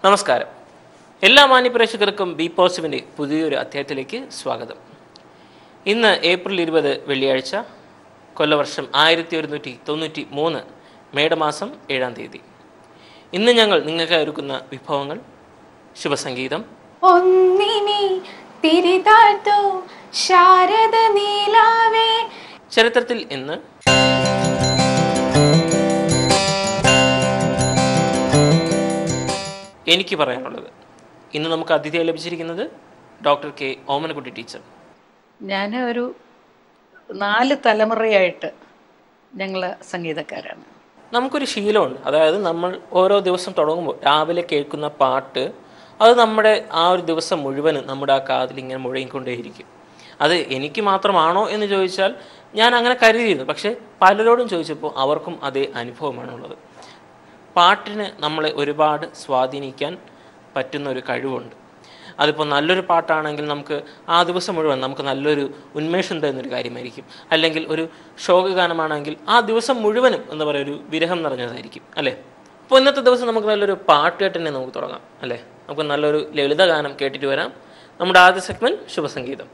നമസ്കാരം എല്ലാ മാന്യപ്രേക്ഷകർക്കും ബി പോസിറ്റിവിൻ്റെ പുതിയൊരു അധ്യായത്തിലേക്ക് സ്വാഗതം ഇന്ന് ഏപ്രിൽ ഇരുപത് വെള്ളിയാഴ്ച കൊല്ലവർഷം ആയിരത്തി ഒരുന്നൂറ്റി തൊണ്ണൂറ്റി മൂന്ന് മേടമാസം ഏഴാം തീയതി ഇന്ന് ഞങ്ങൾ നിങ്ങൾക്ക് ഒരുക്കുന്ന വിഭവങ്ങൾ ശുഭസംഗീതം ഒന്നിനി തിരിതാഴ്ത്തു ശാരദ നീലാവേ ചരിത്രത്തിൽ ഇന്ന് എനിക്ക് പറയാനുള്ളത് ഇന്ന് നമുക്ക് അതിഥിയായി ലഭിച്ചിരിക്കുന്നത് ഡോക്ടർ കെ ഓമനക്കുട്ടി ടീച്ചർ ഞാൻ ഒരു നാല് തലമുറയായിട്ട് ഞങ്ങൾ സംഗീതക്കാരാണ് നമുക്കൊരു ശീലമുണ്ട് അതായത് നമ്മൾ ഓരോ ദിവസം തുടങ്ങുമ്പോൾ രാവിലെ കേൾക്കുന്ന പാട്ട് അത് നമ്മുടെ ആ ഒരു ദിവസം മുഴുവനും നമ്മുടെ ആ കാതിൽ ഇങ്ങനെ മുഴങ്ങിക്കൊണ്ടേയിരിക്കും അത് എനിക്ക് മാത്രമാണോ എന്ന് ചോദിച്ചാൽ ഞാൻ അങ്ങനെ കരുതിയിരുന്നു പക്ഷേ പലരോടും ചോദിച്ചപ്പോൾ അവർക്കും അതേ അനുഭവമാണുള്ളത് പാട്ടിന് നമ്മളെ ഒരുപാട് സ്വാധീനിക്കാൻ പറ്റുന്ന ഒരു കഴിവുണ്ട് അതിപ്പോൾ നല്ലൊരു പാട്ടാണെങ്കിൽ നമുക്ക് ആ ദിവസം മുഴുവൻ നമുക്ക് നല്ലൊരു ഉന്മേഷം തരുന്നൊരു കാര്യമായിരിക്കും അല്ലെങ്കിൽ ഒരു ശോകഗാനമാണെങ്കിൽ ആ ദിവസം മുഴുവനും എന്താ പറയുക ഒരു വിരഹം നിറഞ്ഞതായിരിക്കും അല്ലേ അപ്പോൾ ഇന്നത്തെ ദിവസം നമുക്ക് നല്ലൊരു പാട്ട് കേട്ട് തന്നെ നമുക്ക് തുടങ്ങാം അല്ലേ നമുക്ക് നല്ലൊരു ലളിതഗാനം കേട്ടിട്ട് വരാം നമ്മുടെ ആദ്യ സെഗ്മെൻറ്റ് ശുഭസംഗീതം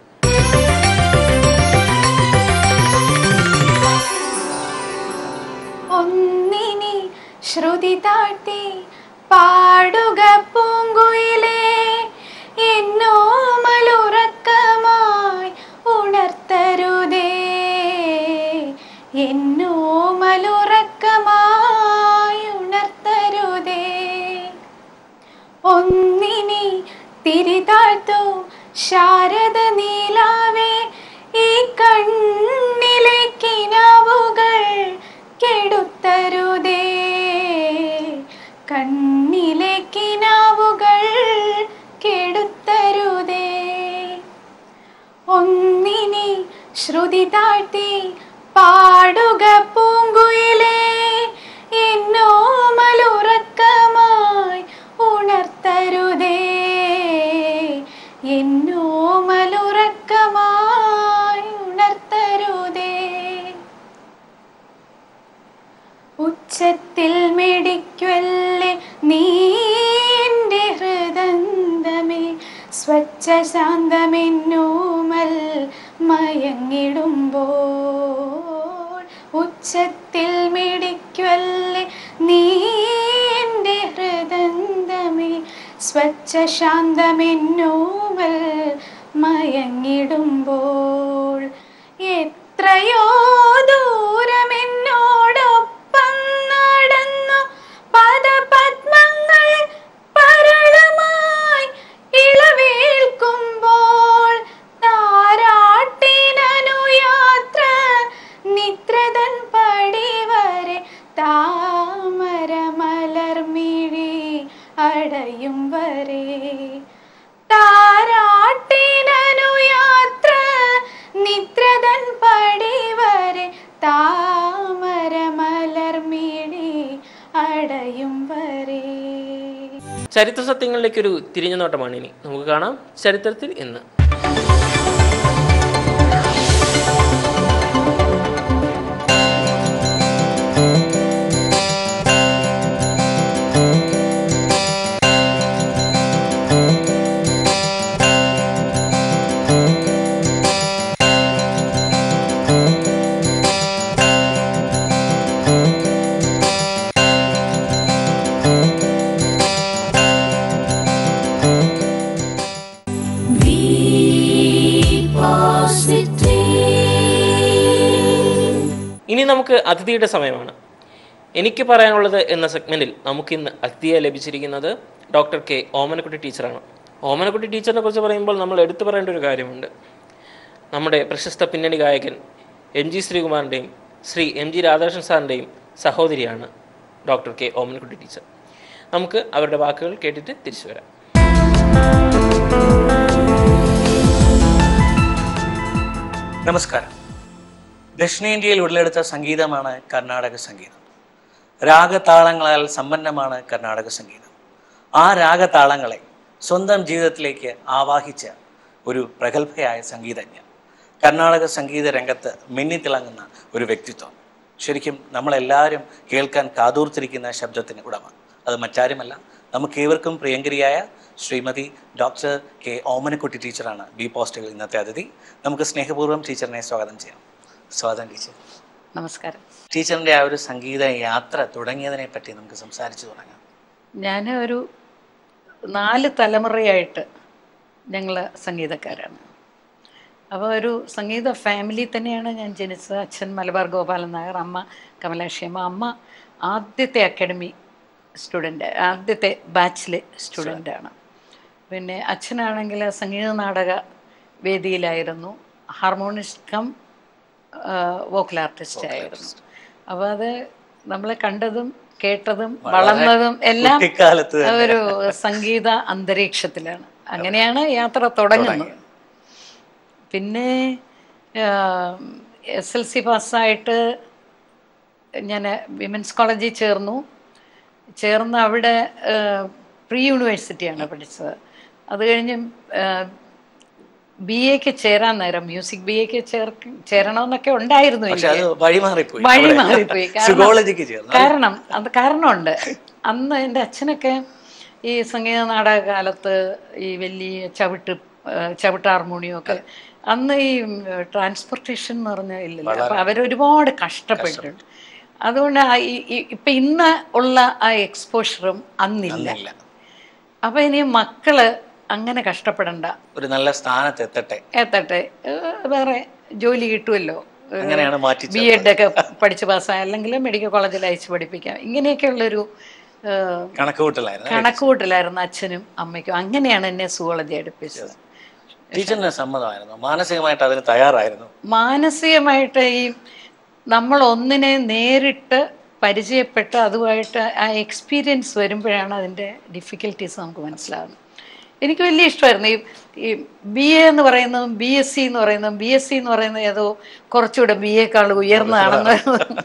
ഒന്നിനി ശ്രുതി താഴ്ത്തി പാടുക പൂങ്കുയിലേ എന്നോ മലുറക്കമായി ഉണർത്തരുതേ എന്നോ മലുറക്കമായി ഉണർത്തരുതേ ഒന്നിനി തിരിതാഴ്ത്തു ശാരദ നീലാവേ ഈ കണ്ണിലെ കിനാവുകൾ കെടുത്തരുതേ കണ്ണിലെ കിനാവുകൾ കെടുത്തരുതേ ഒന്നിനി ശ്രുതി താഴ്ത്തി പാടുക പൂങ്കുയിലേ എന്നോ മലുറക്കമായി ഉണർത്തരുതേ എന്നോ മലുറക്കമായി ഉണർത്തരുതേ ഉച്ചത്തിൽ മെടിക്കുവല്ലേ നീന്റെ ഹൃദന്തമേ സ്വച്ഛ ശാന്തമെന്നോമൽ മയങ്ങിടുമ്പോൾ ഉച്ചത്തിൽ മെടിക്കുവല്ലേ നീന്റെ ഹൃദന്തമേ സ്വച്ഛ ശാന്തമെന്നോമൽ മയങ്ങിടുമ്പോൾ എത്രയോ ദൂരമെന്നോടൊപ്പം നടന്നു പദപത്മങ്ങൾ പരളമായി ഇളവേൽക്കുമ്പോൾ താരാട്ടിനു യാത്ര നിത്രതൻ പടിവരെ താമര മലർമിഴി അടയും വരെ താരാട്ടിനു യാത്ര നിത്രതൻ പടിവരെ താമര മലർമിഴി അടയും വരെ ചരിത്ര സത്യങ്ങളിലേക്കൊരു തിരിഞ്ഞു നോട്ടമാണ് ഇനി നമുക്ക് കാണാം ചരിത്രത്തിൽ ഇന്ന് ഇനി നമുക്ക് അതിഥിയുടെ സമയമാണ് എനിക്ക് പറയാനുള്ളത് എന്ന സെഗ്മെന്റിൽ നമുക്കിന്ന് അതിഥിയെ ലഭിച്ചിരിക്കുന്നത് ഡോക്ടർ കെ ഓമനക്കുട്ടി ടീച്ചറാണ് ഓമനക്കുട്ടി ടീച്ചറിനെ കുറിച്ച് പറയുമ്പോൾ നമ്മൾ എടുത്തു പറയേണ്ട ഒരു കാര്യമുണ്ട് നമ്മുടെ പ്രശസ്ത പിന്നണി ഗായകൻ എം ജി ശ്രീകുമാറിൻ്റെയും ശ്രീ എം ജി രാധാകൃഷ്ണൻ സാറിൻ്റെയും സഹോദരിയാണ് ഡോക്ടർ കെ ഓമനക്കുട്ടി ടീച്ചർ നമുക്ക് അവരുടെ വാക്കുകൾ കേട്ടിട്ട് തിരിച്ചു വരാം നമസ്കാരം ദക്ഷിണേന്ത്യയിൽ ഉടലെടുത്ത സംഗീതമാണ് കർണാടക സംഗീതം രാഗതാളങ്ങളാൽ സമ്പന്നമാണ് കർണാടക സംഗീതം ആ രാഗതാളങ്ങളെ സ്വന്തം ജീവിതത്തിലേക്ക് ആവാഹിച്ച ഒരു പ്രഗത്ഭയായ സംഗീതജ്ഞ കർണാടക സംഗീത രംഗത്ത് മിന്നിത്തിളങ്ങുന്ന ഒരു വ്യക്തിത്വം ശരിക്കും നമ്മളെല്ലാവരും കേൾക്കാൻ കാതൂർത്തിരിക്കുന്ന ശബ്ദത്തിന് ഉടമ അത് മറ്റാരുമല്ല നമുക്ക് ഏവർക്കും പ്രിയങ്കരിയായ ശ്രീമതി ഡോക്ടർ കെ ഓമനക്കുട്ടി ടീച്ചറാണ് ബി പോസ്റ്റുകൾ ഇന്നത്തെ അതിഥി നമുക്ക് സ്നേഹപൂർവ്വം ടീച്ചറിനെ സ്വാഗതം ചെയ്യാം സ്വാഗതം ടീച്ചർ നമസ്കാരം ടീച്ചറിൻ്റെ ആ ഒരു സംഗീത യാത്ര തുടങ്ങിയതിനെ പറ്റി നമുക്ക് സംസാരിച്ചു തുടങ്ങാം ഞാൻ ഒരു നാല് തലമുറയായിട്ട് ഞങ്ങൾ സംഗീതക്കാരാണ് അപ്പോൾ ഒരു സംഗീത ഫാമിലി തന്നെയാണ് ഞാൻ ജനിച്ചത് അച്ഛൻ മലബാർ ഗോപാലൻ നായർ അമ്മ കമലാക്ഷിയമ്മ അമ്മ ആദ്യത്തെ അക്കാഡമി സ്റ്റുഡൻ്റ് ആദ്യത്തെ ബാച്ചിലെ സ്റ്റുഡൻ്റാണ് പിന്നെ അച്ഛനാണെങ്കിൽ സംഗീത നാടക വേദിയിലായിരുന്നു ഹാർമോണിസ്റ്റ് കം വോക്കൽ ആർട്ടിസ്റ്റ് ആയിരുന്നു അപ്പോൾ അത് നമ്മൾ കണ്ടതും കേട്ടതും വളർന്നതും എല്ലാം കുട്ടിക്കാലത്ത് ഒരു സംഗീത അന്തരീക്ഷത്തിലാണ് അങ്ങനെയാണ് യാത്ര തുടങ്ങുന്നത് പിന്നെ എസ് എൽ സി പാസ്സായിട്ട് ഞാൻ വിമൻസ് കോളേജിൽ ചേർന്നു ചേർന്ന് അവിടെ പ്രീ യൂണിവേഴ്സിറ്റിയാണ് പഠിച്ചത് അത് കഴിഞ്ഞ് ബി എക്ക് ചേരാൻ നേരം മ്യൂസിക് ബി എക്ക് ചേർ ചേരണമെന്നൊക്കെ ഉണ്ടായിരുന്നു പക്ഷെ എനിക്ക് അത് വഴിമാറിപ്പോയി വഴി മാറിപ്പോയി കാരണം സുഗോളജിക്ക് ചേർന്നു കാരണം അത് കാരണമുണ്ട് അന്ന് എൻ്റെ അച്ഛനൊക്കെ ഈ സംഗീത നാടക കാലത്ത് ഈ വലിയ ചവിട്ട് ആ, ചവിട്ട് ഹാർമോണിയം ഒക്കെ അന്ന് ഈ ട്രാൻസ്പോർട്ടേഷൻ എന്ന് പറഞ്ഞാൽ ഇല്ലല്ലോ അപ്പൊ അവരൊരുപാട് കഷ്ടപ്പെട്ടിട്ടുണ്ട് അതുകൊണ്ട് ആ ഈ- ഈ- ഇപ്പൊ ഇന്ന് ഉള്ള ആ എക്സ്പോഷറും അന്നില്ല ഇല്ല അപ്പൊ ഇനി മക്കള് അങ്ങനെ കഷ്ടപ്പെടണ്ട ഒരു നല്ല സ്ഥാനത്ത് എത്തട്ടെ എത്തട്ടെ ഏഹ് വേറെ ജോലി കിട്ടുമല്ലോ അങ്ങനെയാണ് മാറ്റി ബി എഡ് ഒക്കെ പഠിച്ച് പാസ്സായ അല്ലെങ്കിൽ മെഡിക്കൽ കോളേജിൽ അയച്ച് പഠിപ്പിക്കാം ഇങ്ങനെയൊക്കെയുള്ളൊരു ഏഹ്, കണക്കുകൂട്ടലായിരുന്നു കണക്കുകൂട്ടലായിരുന്നു അച്ഛനും അമ്മയ്ക്കും അങ്ങനെയാണ് എന്നെ സുവോളജി അടുപ്പിച്ചത് ടീച്ചറിന് സമ്മതമായിരുന്നു മാനസികമായിട്ട് അതിന് തയ്യാറായിരുന്നു മാനസികമായിട്ട് ഈ നമ്മൾ ഒന്നിനെ നേരിട്ട് പരിചയപ്പെട്ട് അതുമായിട്ട് ആ എക്സ്പീരിയൻസ് വരുമ്പോഴാണ് അതിൻ്റെ ഡിഫിക്കൽട്ടീസ് നമുക്ക് മനസ്സിലാകുന്നത് എനിക്ക് വലിയ ഇഷ്ടമായിരുന്നു ഈ ഈ ബി എ എന്ന് പറയുന്നതും ബി എസ് സി എന്ന് പറയുന്നതും ബി എസ് സി എന്ന് പറയുന്നത് ഏതോ കുറച്ചുകൂടെ ബി എക്കാൾ ഉയർന്നതാണെന്ന്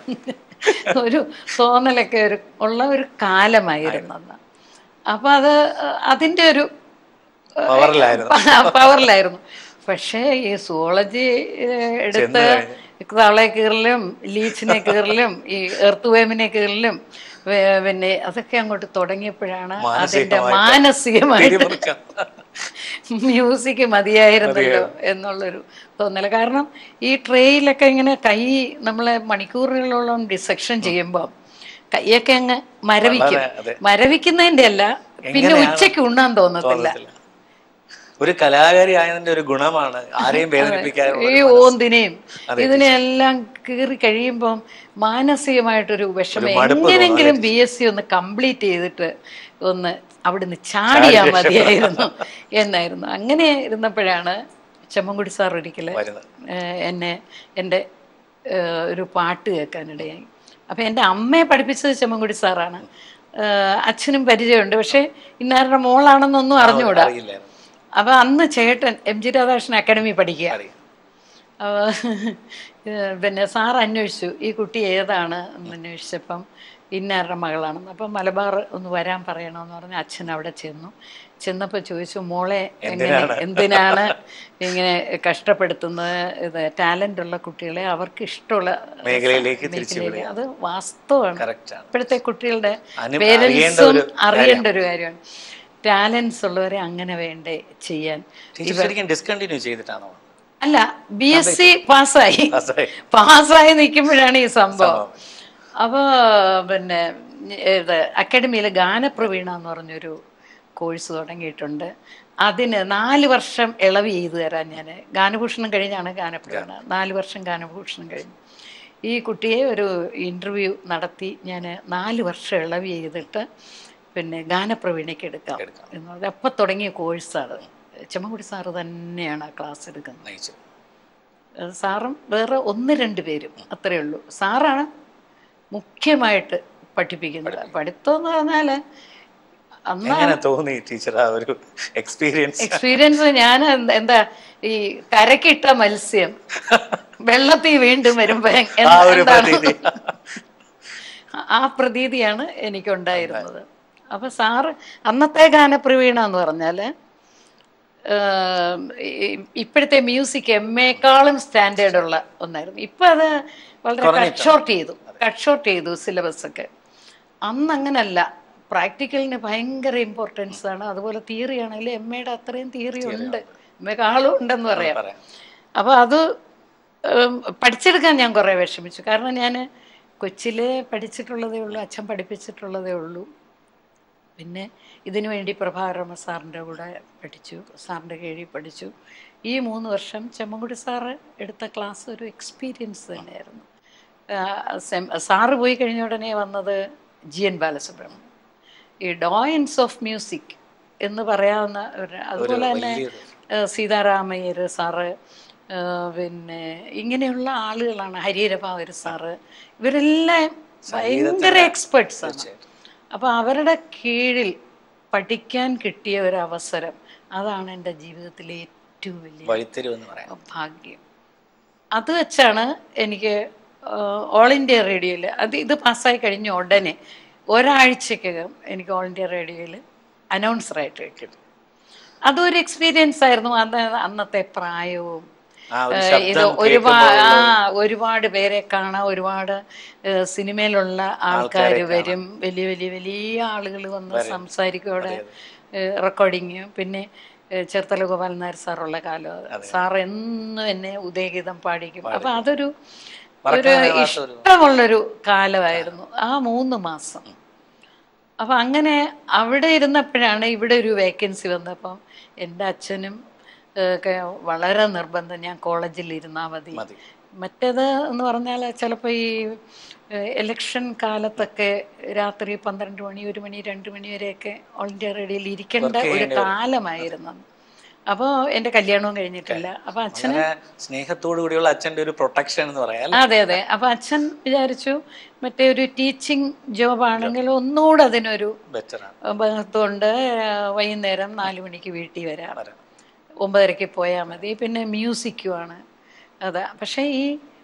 ഒരു തോന്നലൊക്കെ ഒരു ഉള്ള ഒരു കാലമായിരുന്നു അന്ന് അപ്പം അത് അതിൻ്റെ ഒരു പവറിലായിരുന്നു പവറിലായിരുന്നു പക്ഷേ ഈ സുവോളജി എടുത്ത് തവളെ കീറലും ലീച്ചിനെ കീറലും ഈ എർത്തുവേമിനെ കീറലും വേ- പിന്നെ അതൊക്കെ അങ്ങോട്ട് തുടങ്ങിയപ്പോഴാണ് അതിന്റെ മാനസികമായിട്ട് പിരിമുറുക്കം. മ്യൂസിക് മതിയായിരുന്നല്ലോ എന്നുള്ളൊരു തോന്നൽ കാരണം ഈ ട്രെയിലൊക്കെ ഇങ്ങനെ കൈ നമ്മളെ മണിക്കൂറുകളോളം ഡിസെക്ഷൻ ചെയ്യുമ്പോൾ കൈയൊക്കെ അങ്ങ് മരവിക്കും വളരെ, അതെ. മരവിക്കുന്നതിന്റെ അല്ല പിന്നെ എങ്ങനെയാണ് ഉച്ചയ്ക്ക് ഉണ്ണാൻ തോന്നത്തില്ല തോന്നത്തില്ല. ഒരു കലാകാരി ആയതിന്റെ ഒരു ഗുണമാണ് ആരെയും വേദനിപ്പിക്കാൻ ഈ ഓന്തിനെയും ഇതിനെല്ലാം കീറി കഴിയുമ്പം മാനസികമായിട്ടൊരു വിഷമം എങ്ങനെങ്കിലും ബി എസ് സി ഒന്ന് കംപ്ലീറ്റ് ചെയ്തിട്ട് ഒന്ന് അവിടുന്ന് ചാടിയാ മതിയായിരുന്നു എന്നായിരുന്നു അങ്ങനെ ഇരുന്നപ്പോഴാണ് ചെമ്മൻകുടി സാർ ഒരിക്കല് വരുന്നത് ഏഹ് എന്നെ എൻ്റെ ഏഹ് ഒരു പാട്ട് കേൾക്കാനിടയായി അപ്പം എൻ്റെ അമ്മയെ പഠിപ്പിച്ചത് ചെമ്മൻകുടി സാറാണ് ഏഹ് അച്ഛനും പരിചയമുണ്ട് പക്ഷേ ഇന്നാരുടെ മോളാണെന്നൊന്നും അറിഞ്ഞുകൂടാ അറിയില്ലായിരുന്നു അപ്പൊ അന്ന് ചേട്ടൻ എം ജി രാധാകൃഷ്ണൻ അക്കാഡമി പഠിക്കുക അറിയാം അപ്പൊ ഏഹ് പിന്നെ സാർ അന്വേഷിച്ചു ഈ കുട്ടി ഏതാണ് എന്ന് അന്വേഷിച്ചപ്പം ഇന്നാരുടെ മകളാണെന്ന് അപ്പം മലബാർ ഒന്ന് വരാൻ പറയണമെന്ന് പറഞ്ഞ് അച്ഛൻ അവിടെ ചെന്നു ചെന്നപ്പോൾ ചോദിച്ചു മോളെ എങ്ങനെ എന്തിനാണ് ഇങ്ങനെ കഷ്ടപ്പെടുത്തുന്നത് ഇത് ടാലൻ്റ് ഉള്ള കുട്ടികളെ അവർക്ക് ഇഷ്ടമുള്ള മേഖലയിലേക്ക് മേഖലയിലേക്ക് അത് വാസ്തവമാണ് കറക്റ്റ് ആണ് ഇപ്പോഴത്തെ കുട്ടികളുടെ അനു- അറിയേണ്ട പേരൻസും ഒരു അറിയേണ്ട ഒരു കാര്യമാണ് ടാലൻസ് ഉള്ളവരെ അങ്ങനെ വേണ്ടേ ചെയ്യാൻ ടീച്ചർ ശരിക്കും ഡിസ്കണ്ടിന്യൂ ചെയ്തിട്ടാണോ അല്ല ബി എസ് സി പാസ്സായി പാസ്സായി. പാസ്സായി നിൽക്കുമ്പോഴാണ് ഈ സംഭവം അപ്പോൾ പിന്നെ ഇത് അക്കാഡമിയിൽ ഗാനപ്രവീണ എന്ന് പറഞ്ഞൊരു കോഴ്സ് തുടങ്ങിയിട്ടുണ്ട് അതിന് നാല് വർഷം ഇളവ് ചെയ്തു തരാൻ ഞാൻ ഗാനഭൂഷണം കഴിഞ്ഞാണ് ഗാനപ്രവീണ നാല് വർഷം ഗാനഭൂഷണം കഴിഞ്ഞു ഈ കുട്ടിയെ ഒരു ഇൻ്റർവ്യൂ നടത്തി ഞാൻ നാല് വർഷം ഇളവ് ചെയ്തിട്ട് പിന്നെ ഗാനപ്രവീണയ്ക്ക് എടുക്കാം എന്ന് പറഞ്ഞാൽ അപ്പം തുടങ്ങിയ കോഴ്സാണ് ചെമ്മക്കുടി സാറ് തന്നെയാണ് ആ ക്ലാസ് എടുക്കുന്നത് നയിച്ചു ഏഹ് സാറും വേറെ ഒന്ന് രണ്ട് പേരും അത്രയേ ഉള്ളൂ സാറാണ് മുഖ്യമായിട്ട് പഠിപ്പിക്കുന്നത് പഠിത്തം എന്ന് പറഞ്ഞാൽ അന്ന് എങ്ങനെ തോന്നി ടീച്ചർ ആ ഒരു എക്സ്പീരിയൻസ് എക്സ്പീരിയൻസ് ഞാൻ എന്ത- എന്താ ഈ കരക്കിട്ട മത്സ്യം വെള്ളത്തിൽ വീണ്ടും വരുമ്പോ എ- ആ ഒരു എന്താണ് പ്രതീതി. ആ പ്രതീതിയാണ് എനിക്കുണ്ടായിരുന്നത് അപ്പൊ സാറ് അന്നത്തെ ഗാനപ്രവീണ എന്ന് പറഞ്ഞാല് ഏം, ഈ- ഇപ്പോഴത്തെ മ്യൂസിക് എം എക്കാളും സ്റ്റാൻഡേർഡ് ഉള്ള ഒന്നായിരുന്നു ഇപ്പൊ അത് വളരെ കട്ട് ഷോർട്ട് ചെയ്തു കട്ട് ഷോർട്ട് ചെയ്തു സിലബസ് ഒക്കെ അന്ന് അങ്ങനല്ല പ്രാക്ടിക്കലിന് ഭയങ്കര ഇമ്പോർട്ടൻസ് ആണ് അതുപോലെ തിയറി ആണെങ്കിലും എം എയുടെ അത്രയും തിയറി ഉണ്ട് എം എക്കാളും ഉണ്ടെന്ന് പറയാം പറയാം അപ്പോൾ അത് ഉം, പഠിച്ചെടുക്കാൻ ഞാൻ കുറേ വിഷമിച്ചു കാരണം ഞാൻ കൊച്ചിലെ പഠിച്ചിട്ടുള്ളതേ ഉള്ളൂ അച്ഛൻ പഠിപ്പിച്ചിട്ടുള്ളതേ ഉള്ളൂ പിന്നെ ഇതിനു വേണ്ടി പ്രഭാകരമ സാറിൻ്റെ കൂടെ പഠിച്ചു സാറിൻ്റെ കീഴിൽ പഠിച്ചു ഈ മൂന്ന് വർഷം ചെമ്മൻകുടി സാറ് എടുത്ത ക്ലാസ് ഒരു എക്സ്പീരിയൻസ് തന്നെയായിരുന്നു ആ, സെം- സാറ് പോയി കഴിഞ്ഞ ഉടനെ വന്നത് ജി എൻ ബാലസുബ്രഹ്മണ്യം ഈ ഡോയൻസ് ഓഫ് മ്യൂസിക് എന്ന് പറയാവുന്ന ഒരു അതുപോലെ തന്നെ വലിയൊരു- ഏഹ് സീതാരാമയ്യർ സാറ് ഏഹ് പിന്നെ ഇങ്ങനെയുള്ള ആളുകളാണ് ഹരിഹരഭാവർ സാറ് ഇവരെല്ലാം ഭയങ്കര എക്സ്പെർട്സ് ആണ് അപ്പോൾ അവരുടെ കീഴിൽ പഠിക്കാൻ കിട്ടിയ ഒരു അവസരം അതാണ് എൻ്റെ ജീവിതത്തിലെ ഏറ്റവും വലിയ വഴിത്തിരിവ് എന്ന് പറയാം ഭാഗ്യം അത് വെച്ചാണ് എനിക്ക് ഓൾ ഇന്ത്യ റേഡിയോയിൽ അത് ഇത് പാസ്സായി കഴിഞ്ഞ ഉടനെ ഒരാഴ്ചക്കകം എനിക്ക് ഓൾ ഇന്ത്യ റേഡിയോയിൽ അനൗൺസറായിട്ട് കിട്ടി അതൊരു എക്സ്പീരിയൻസ് ആയിരുന്നു അന്ന് അന്നത്തെ പ്രായവും ആ ഒരു ഏഹ് ഇത് ശബ്ദം ഒരുപാട് ആ ഒരുപാട് പേരെ കാണാം ഒരുപാട് ഏഹ് സിനിമയിലുള്ള ആൾക്കാർ വരും വലിയ വലിയ വലിയ ആളുകൾ വന്ന് സംസാരിക്കും അവിടെ റെക്കോർഡിങ് പിന്നെ ഏഹ് ചേർത്തല ഗോപാലൻ നായർ സാറുള്ള കാലം അത്. സാർ എന്നും എന്നെ ഉദയഗീതം പാടിക്കും അപ്പൊ അതൊരു ഒരു ഇഷ്ടമുള്ളൊരു കാലമായിരുന്നു ആ മൂന്ന് മാസം അപ്പൊ അങ്ങനെ അവിടെ ഇരുന്നപ്പോഴാണ് ഇവിടെ ഒരു വേക്കൻസി വന്നപ്പം എൻ്റെ അച്ഛനും ഏഹ്, ഒക്കെ വളരെ നിർബന്ധം ഞാൻ കോളേജിൽ ഇരുന്നാൽ മതി മതി മറ്റേത് എന്ന് പറഞ്ഞാൽ ചിലപ്പോൾ ഈ ഇലക്ഷൻ കാലത്തൊക്കെ രാത്രി പന്ത്രണ്ട് മണി ഒരു മണി രണ്ട് മണി വരെയൊക്കെ ഓൾ ഇന്ത്യ റേഡിയോയിൽ ഇരിക്കേണ്ട ഒരു കാലമായിരുന്നു അപ്പോൾ എൻ്റെ കല്യാണവും കഴിഞ്ഞിട്ടില്ല അപ്പോൾ അച്ഛൻ അങ്ങനെ സ്നേഹത്തോടു കൂടിയുള്ള അച്ഛന്റെ ഒരു പ്രൊട്ടക്ഷൻ എന്ന് പറയാം അല്ലേ? അതെ അതെ അപ്പൊ അച്ഛൻ വിചാരിച്ചു മറ്റേ ഒരു ടീച്ചിങ് ജോബ് ആണെങ്കിൽ ഒന്നുകൂടെ അതിനൊരു ബെറ്റർ ആണ് ബഹത്തുണ്ട് വൈകുന്നേരം നാല് മണിക്ക് വീട്ടിൽ വരാം വരാം. ഒമ്പതരയ്ക്ക് പോയാൽ മതി പിന്നെ മ്യൂസിക്കുമാണ് അതാ പക്ഷേ ഈ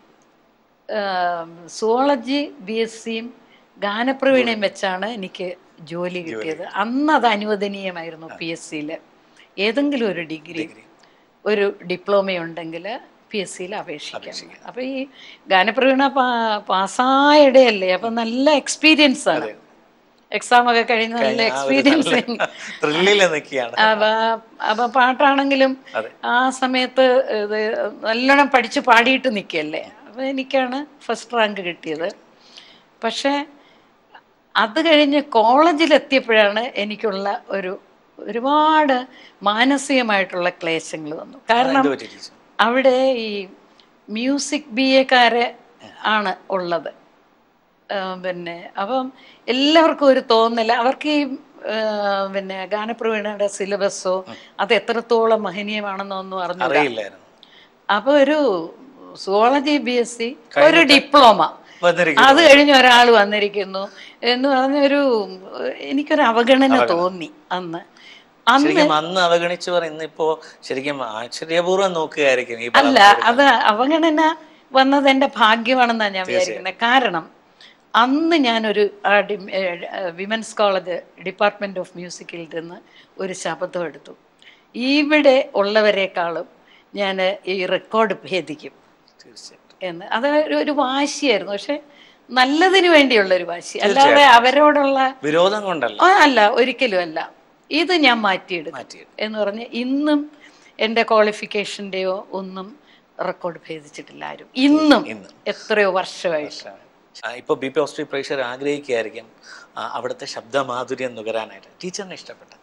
സുവോളജി ബി എസ് സിയും ഗാനപ്രവീണയും വെച്ചാണ് എനിക്ക് ജോലി കിട്ടിയത് അന്ന് അത് അനുവദനീയമായിരുന്നു പി എസ് സിയിൽ ഏതെങ്കിലും ഒരു ഡിഗ്രി ഒരു ഡിപ്ലോമ ഉണ്ടെങ്കിൽ പി എസ് സിയിൽ അപേക്ഷിക്കാം അപ്പൊ ഈ ഗാനപ്രവീണ പാ- പാസ്സായ ഇടയല്ലേ അപ്പൊ നല്ല എക്സ്പീരിയൻസ് ആണ് എക്സാം ഒക്കെ കഴിഞ്ഞ് നല്ല എക്സ്പീരിയൻസ് ത്രില്ലിൽ നിൽക്കുകയാണ് അപ്പൊ അപ്പൊ പാട്ടാണെങ്കിലും അതെ. ആ സമയത്ത് ഇത് നല്ലോണം പഠിച്ച് പാടിയിട്ട് നിൽക്കല്ലേ അപ്പൊ എനിക്കാണ് ഫസ്റ്റ് റാങ്ക് കിട്ടിയത് പക്ഷേ അത് കഴിഞ്ഞ് കോളേജിലെത്തിയപ്പോഴാണ് എനിക്കുള്ള ഒരു ഒരുപാട് മാനസികമായിട്ടുള്ള ക്ലേശങ്ങൾ വന്നു കാരണം എന്ത് പറ്റി ടീച്ചർ അവിടെ ഈ മ്യൂസിക് ബി എക്കാരെ ആണ് ഉള്ളത് ആ, പിന്നെ അപ്പം എല്ലാവർക്കും ഒരു തോന്നല അവർക്ക് ഈ ആ, പിന്നെ ഗാനപ്രവീണയുടെ സിലബസോ അത് എത്രത്തോളം മഹനീയമാണെന്നോ ഒന്നും അറിഞ്ഞു അറിയില്ലായിരുന്നു അപ്പൊ ഒരു സുവോളജി ബി എസ് സി ഒരു ഡിപ്ലോമ വന്നിരിക്കുന്നു അത് കഴിഞ്ഞ് ഒരാൾ വന്നിരിക്കുന്നു എന്ന് പറഞ്ഞ ഒരു എനിക്കൊരു അവഗണന തോന്നി അന്ന് അന്ന് ശരിക്കും അന്ന് അവഗണിച്ചു പറയുന്ന ഇപ്പോ ശരിക്കും ആശ്ചര്യപൂർവ്വം നോക്കുകയായിരിക്കും ഈ അല്ല അത് അവഗണന വന്നത് എൻ്റെ ഭാഗ്യമാണെന്നാണ് ഞാൻ വിചാരിക്കുന്നത് കാരണം അന്ന് ഞാനൊരു വിമൻസ് കോളേജ് ഡിപ്പാർട്ട്മെന്റ് ഓഫ് മ്യൂസിക്കിൽ നിന്ന് ഒരു ശബ്ദം എടുത്തു ഇവിടെ ഉള്ളവരെക്കാളും ഞാൻ ഈ റെക്കോർഡ് ഭേദിക്കും തീർച്ചയായിട്ടും എന്ന് അത് ഒരു- ഒരു വാശിയായിരുന്നു പക്ഷെ നല്ലതിന് വേണ്ടിയുള്ള ഒരു വാശി അല്ലാതെ അവരോടുള്ള വിരോധം കൊണ്ടല്ല ആ, അല്ല ഒരിക്കലും അല്ല ഇത് ഞാൻ മാറ്റിയെടുക്കും മാറ്റിയെടുക്കും. എന്ന് പറഞ്ഞ് ഇന്നും എൻ്റെ ക്വാളിഫിക്കേഷൻ്റെയോ ഒന്നും റെക്കോർഡ് ഭേദിച്ചിട്ടില്ല ആരും ഇന്നും ഇന്നും. എത്രയോ വർഷമായിട്ട് ആ, ഇപ്പൊ ബി പി ഓസ്ട്രി പ്രേക്ഷകർ ആഗ്രഹിക്കുകയായിരിക്കും ആ, അവിടുത്തെ ശബ്ദമാധുര്യം നുകരാനായിട്ട് ടീച്ചറിനെ ഇഷ്ടപ്പെട്ടത്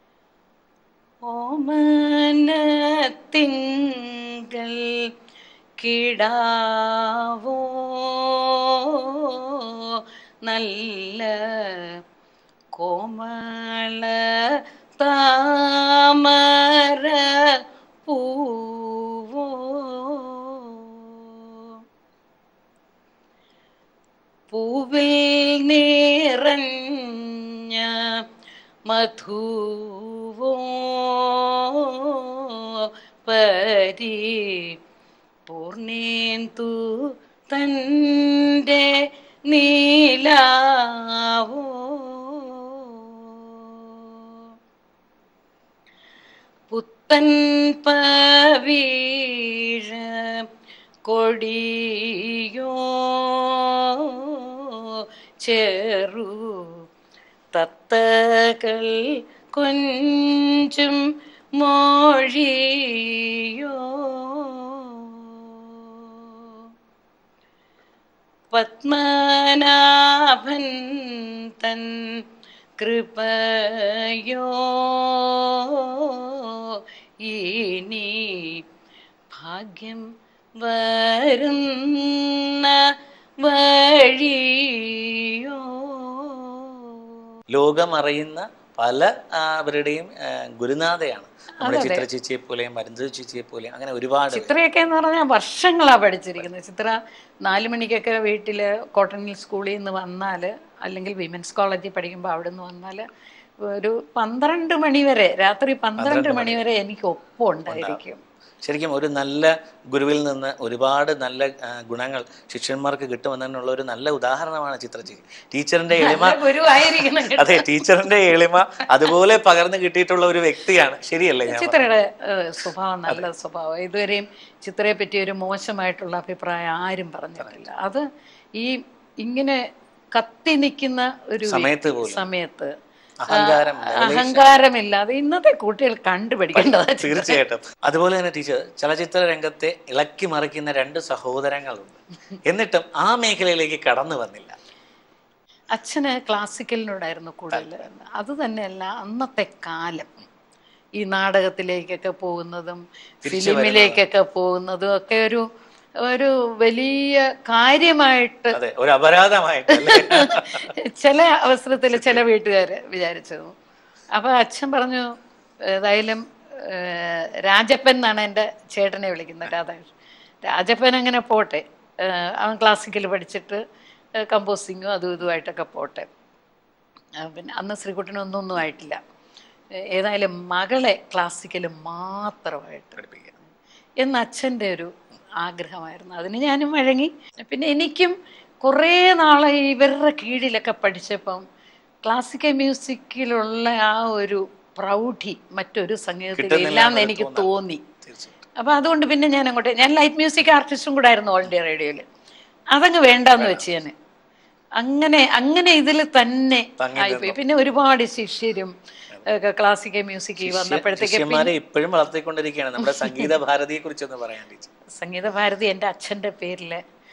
ഓമനത്തിങ്കൾ കിടാവോ നല്ല കോമള താമര പൂവോ പൂവിൽ നിറഞ്ഞ മധുവോ പരി പൂർണേന്തു തൻ്റെ നീലാവോ പുത്തൻ പവീഴ കൊടിയോ ചെറു തത്തകൾ കൊഞ്ചും മൊഴിയോ പത്മനാഭൻ തൻ കൃപയോ ഇനി ഭാഗ്യം വരുന്ന വഴിയോ ലോകമറിയുന്ന പല ആ, അവരുടെയും ആ, ഗുരുനാഥയാണ് നമ്മുടെ ചിത്ര ചേച്ചിയെ പോലെയും മരുന്ന് ചേച്ചിയെ പോലെയും അങ്ങനെ ഒരുപാട് പേര്. ചിത്രയൊക്കെ എന്ന് പറഞ്ഞാൽ വർഷങ്ങളാ പഠിച്ചിരിക്കുന്നത് ചിത്ര നാല് മണിക്കൊക്കെ വീട്ടിൽ കോട്ടൺ ഹിൽ സ്കൂളിൽ നിന്ന് വന്നാൽ അല്ലെങ്കിൽ വിമൻസ് കോളേജിൽ പഠിക്കുമ്പോൾ അവിടെ നിന്ന് വന്നാൽ ഒരു പന്ത്രണ്ട് മണി വരെ രാത്രി പന്ത്രണ്ട് മണി വരെ എനിക്ക് ഒപ്പം ഉണ്ടായിരിക്കും ശരിക്കും ഒരു നല്ല ഗുരുവിൽ നിന്ന് ഒരുപാട് നല്ല ആ, ഗുണങ്ങൾ ശിഷ്യന്മാർക്ക് കിട്ടുമെന്നുള്ള ഒരു നല്ല ഉദാഹരണമാണ് ചിത്ര ചേച്ചി ടീച്ചറിന്റെ എളിമ നല്ല ഗുരുവായിരിക്കണം കേട്ടോ. അതെ ടീച്ചറിന്റെ എളിമ അതുപോലെ പകർന്നു കിട്ടിയിട്ടുള്ള ഒരു വ്യക്തിയാണ് ശരിയല്ലേ ഞാൻ ചിത്രയുടെ ഏഹ്, സ്വഭാവം നല്ല സ്വഭാവം ഇതുവരെയും ചിത്രയെ പറ്റി ഒരു മോശമായിട്ടുള്ള അഭിപ്രായം ആരും പറഞ്ഞിട്ടില്ല അത് ഈ ഇങ്ങനെ കത്തി നിൽക്കുന്ന ഒരു സമയത്ത് പോലും. സമയത്ത് അഹങ്കാരം അഹങ്കാരമില്ലാതെ ഇന്നത്തെ കുട്ടികൾ കണ്ടുപിടിക്കേണ്ടതാ തീർച്ചയായിട്ടും അതുപോലെ തന്നെ ടീച്ചർ ചലച്ചിത്ര രംഗത്തെ ഇളക്കി മറിക്കുന്ന രണ്ട് സഹോദരങ്ങളുണ്ട് എന്നിട്ടും ആ മേഖലയിലേക്ക് കടന്നു വന്നില്ല അച്ഛന് ക്ലാസിക്കലിനോടായിരുന്നു കൂടുതൽ അത് തന്നെയല്ല അന്നത്തെ കാലം ഈ നാടകത്തിലേക്കൊക്കെ പോകുന്നതും ഫിലിമിലേക്കൊക്കെ പോകുന്നതും ഒക്കെ ഒരു ഒരു വലിയ കാര്യമായിട്ട് അതെ ഒരു അപരാധമായിട്ട് അല്ലേ? ചില അവസരത്തിൽ ചില വീട്ടുകാർ വിചാരിച്ചത് അപ്പൊ അച്ഛൻ പറഞ്ഞു ഏതായാലും ഏഹ്, രാജപ്പൻ എന്നാണ് എൻ്റെ ചേട്ടനെ വിളിക്കുന്നത് രാധാകൃഷ്ണൻ രാജപ്പൻ അങ്ങനെ പോട്ടെ ഏഹ്, അവൻ ക്ലാസിക്കൽ പഠിച്ചിട്ട് കമ്പോസിങ്ങും അതും ഇതുമായിട്ടൊക്കെ പോട്ടെ ആ, പിന്നെ അന്ന് ശ്രീകുട്ടനൊന്നും ഒന്നും ആയിട്ടില്ല ഏ- ഏതായാലും മകളെ ക്ലാസിക്കൽ മാത്രമായിട്ട് പഠിപ്പിക്കുക എന്ന് അച്ഛൻ്റെ ഒരു ആഗ്രഹമായിരുന്നു അതിന് ഞാനും വഴങ്ങി പിന്നെ എനിക്കും കുറേ നാളെ ഇവരുടെ കീഴിലൊക്കെ പഠിച്ചപ്പം ക്ലാസിക്കൽ മ്യൂസിക്കിലുള്ള ആ ഒരു പ്രൗഢി മറ്റൊരു സംഗീതത്തിൽ കിട്ടുന്നില്ല ഇല്ലാന്ന് എന്ന് എനിക്ക് തോന്നി തീർച്ചയായിട്ടും അപ്പൊ അതുകൊണ്ട് പിന്നെ ഞാൻ അങ്ങോട്ട് ഞാൻ ലൈറ്റ് മ്യൂസിക് ആർട്ടിസ്റ്റും കൂടെ ആയിരുന്നു ഓൾ ഇന്ത്യ റേഡിയോയിൽ അതങ്ങ് വേണ്ടാന്ന് വെച്ച് ഞാൻ അങ്ങനെ അങ്ങനെ ഇതിൽ തന്നെ തങ്ങി ആയിപ്പോയി പിന്നെ ഒരുപാട് ശിഷ്യരും ഒക്കെ ക്ലാസിക്കൽ മ്യൂസിക് വന്നപ്പോഴത്തേക്ക് ശിഷ്യന്മാരെ ഇപ്പോഴും വളർത്തിക്കൊണ്ടിരിക്കുകയാണ് നമ്മുടെ സംഗീത ഭാരതിയെ കുറിച്ചൊന്ന് പറയാൻ ടീച്ചർ സംഗീത ഭാരതി എൻ്റെ അച്ഛൻ്റെ പേരിൽ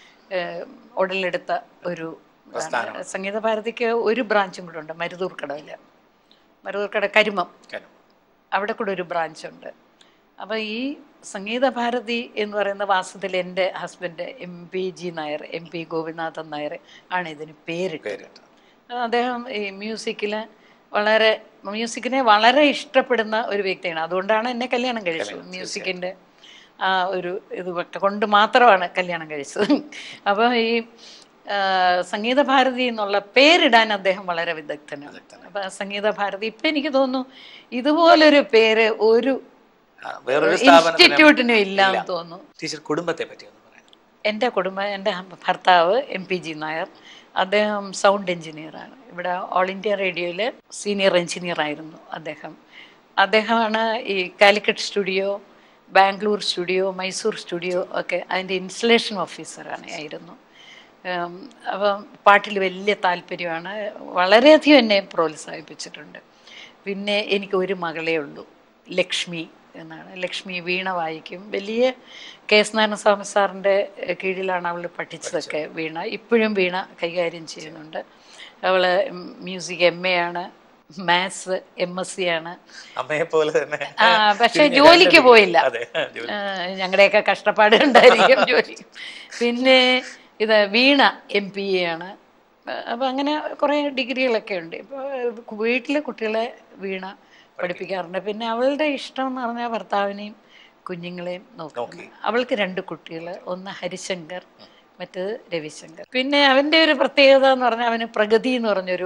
ഉടലെടുത്ത ഒരു ഇതാണ്. സംഗീത ഭാരതിക്ക് ഒരു ബ്രാഞ്ചും കൂടെ ഉണ്ട് മരുതൂർക്കടവിൽ മരുതൂർക്കട കരിമം കാരണം അവിടെ കൂടെ ഒരു ബ്രാഞ്ച് ഉണ്ട് അപ്പോൾ ഈ സംഗീത ഭാരതി എന്ന് പറയുന്ന വാസ്തവത്തിൽ എൻ്റെ husband M P G Nair M P Gopinathan Nair ആണ് ഇതിന് പേരിട്ടത് പേരിട്ട് അദ്ദേഹം ഈ മ്യൂസിക്കിൽ വളരെ മ്യൂസിക്കിനെ വളരെ ഇഷ്ടപ്പെടുന്ന ഒരു വ്യക്തിയാണ് അതുകൊണ്ടാണ് എന്നെ കല്യാണം കഴിച്ചത് മ്യൂസിക്കിൻ്റെ ആ ഒരു ഇത് ഒക്കെ കൊണ്ട് മാത്രമാണ് കല്യാണം കഴിച്ചത് അപ്പോൾ ഈ ആ, സംഗീത ഭാരതി എന്നുള്ള പേരിടാൻ അദ്ദേഹം വളരെ വിദഗ്ധനാണ് അപ്പം സംഗീത ഭാരതി ഇപ്പം എനിക്ക് തോന്നുന്നു ഇതുപോലൊരു പേര് ഒരു ആ, വേറൊരു സ്ഥാപനത്തിന് ഇൻസ്റ്റിറ്റ്യൂട്ടിനും ഇല്ലാന്ന് തോന്നുന്നു ടീച്ചർ കുടുംബത്തെ പറ്റി ഒന്ന് പറയാം എൻ്റെ കുടുംബം എൻ്റെ ഭർത്താവ് എം പി ജി നായർ അദ്ദേഹം സൗണ്ട് എഞ്ചിനീയറാണ് ഇവിടെ ഓൾ ഇന്ത്യ റേഡിയോയിൽ സീനിയർ എഞ്ചിനീയർ ആയിരുന്നു അദ്ദേഹം അദ്ദേഹമാണ് ഈ Calicut studio Bangalore studio Mysore studio ഒക്കെ അതിൻ്റെ ഇൻസ്റ്റലേഷൻ ഓഫീസറാണ് ആയിരുന്നു ഉം, അപ്പം പാട്ടിൽ വലിയ താല്പര്യമാണ് വളരെയധികം എന്നെ പ്രോത്സാഹിപ്പിച്ചിട്ടുണ്ട് പിന്നെ എനിക്ക് ഒരു മകളേ ഉള്ളൂ ലക്ഷ്മി എന്നാണ് ലക്ഷ്മി വീണ വായിക്കും വലിയ കെ എസ് നാരായണസ്വാമി സാറിൻ്റെ കീഴിലാണ് അവൾ പഠിച്ചതൊക്കെ വീണ ഇപ്പോഴും വീണ കൈകാര്യം ചെയ്യുന്നുണ്ട് അവൾ മ്യൂസിക് എം എ ആണ് മാത്സ് എം എസ് സി ആണ് അമ്മയെ പോലെ തന്നെ ആ, പക്ഷേ തിരിഞ്ഞ് ജോലിക്ക് രണ്ട് പോയില്ല. അതെ ജോലി ആ, ഞങ്ങളുടെയൊക്കെ കഷ്ടപ്പാട് ഉണ്ടായിരിക്കും ജോലി പിന്നെ ഇത് വീണ എം പി എ ആണ് അപ്പം അങ്ങനെ കുറേ ഡിഗ്രികളൊക്കെ ഉണ്ട് ഇപ്പോൾ വീട്ടിലെ കുട്ടികളെ വീണ പഠിപ്പിക്കാറുണ്ട് പിന്നെ അവളുടെ ഇഷ്ടം എന്ന് പറഞ്ഞാൽ ഭർത്താവിനെയും കുഞ്ഞുങ്ങളെയും നോക്കുന്നു അവൾക്ക് രണ്ട് കുട്ടികൾ ഒന്ന് ഹരിശങ്കർ മറ്റേത് രവിശങ്കർ പിന്നെ അവൻ്റെ ഒരു പ്രത്യേകത എന്ന് പറഞ്ഞാൽ അവന് പ്രഗതി എന്ന് പറഞ്ഞൊരു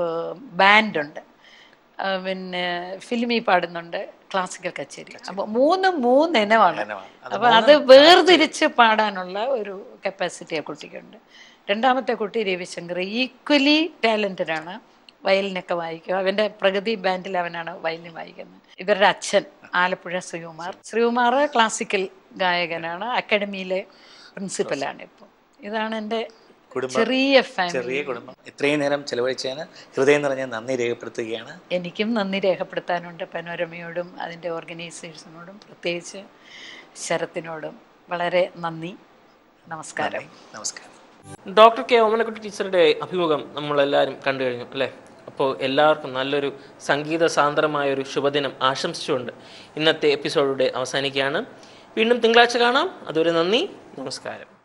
ബാൻഡുണ്ട് പിന്നെ ഫിലിമി പാടുന്നുണ്ട് ക്ലാസിക്കൽ കച്ചേരി അപ്പോൾ മൂന്നും മൂന്ന് ഇനമാണ് ഇനമാണ്. അത് അപ്പോൾ അത് വേർതിരിച്ച് പാടാനുള്ള ഒരു കപ്പാസിറ്റി ആ കുട്ടിക്കുണ്ട് രണ്ടാമത്തെ കുട്ടി രവിശങ്കർ ഈക്വലി ടാലൻറ്റഡ് ആണ് വയലിനൊക്കെ വായിക്കും അവൻ്റെ പ്രഗതി ബാൻഡിൽ അവനാണ് വയലിൻ വായിക്കുന്നത് ഇവരുടെ അച്ഛൻ ആലപ്പുഴ ശ്രീകുമാർ ശ്രീകുമാർ ക്ലാസിക്കൽ ഗായകനാണ് അക്കാഡമിയിലെ പ്രിൻസിപ്പലാണ് ഇപ്പോൾ ഇതാണ് എൻ്റെ കുടുംബം ചെറിയ ഫാമിലി ചെറിയ കുടുംബം ഇത്രയും നേരം ചെലവഴിച്ചതിന് ഹൃദയം നിറഞ്ഞ നന്ദി രേഖപ്പെടുത്തുകയാണ് എനിക്കും നന്ദി രേഖപ്പെടുത്താനുണ്ട് പനോരമയോടും അതിൻ്റെ ഓർഗനൈസേഷനോടും പ്രത്യേകിച്ച് ശരത്തിനോടും വളരെ നന്ദി നമസ്കാരം നമസ്കാരം ഡോക്ടർ കെ ഓമനക്കുട്ടി ടീച്ചറുടെ അഭിമുഖം നമ്മളെല്ലാവരും കണ്ടു കഴിഞ്ഞു അല്ലേ അപ്പോൾ എല്ലാവർക്കും നല്ലൊരു സംഗീത സാന്ദ്രമായ ഒരു ശുഭദിനം ആശംസിച്ചുകൊണ്ട് ഇന്നത്തെ എപ്പിസോഡിലൂടെ അവസാനിക്കുകയാണ് വീണ്ടും തിങ്കളാഴ്ച കാണാം അതുവരെ നന്ദി നമസ്കാരം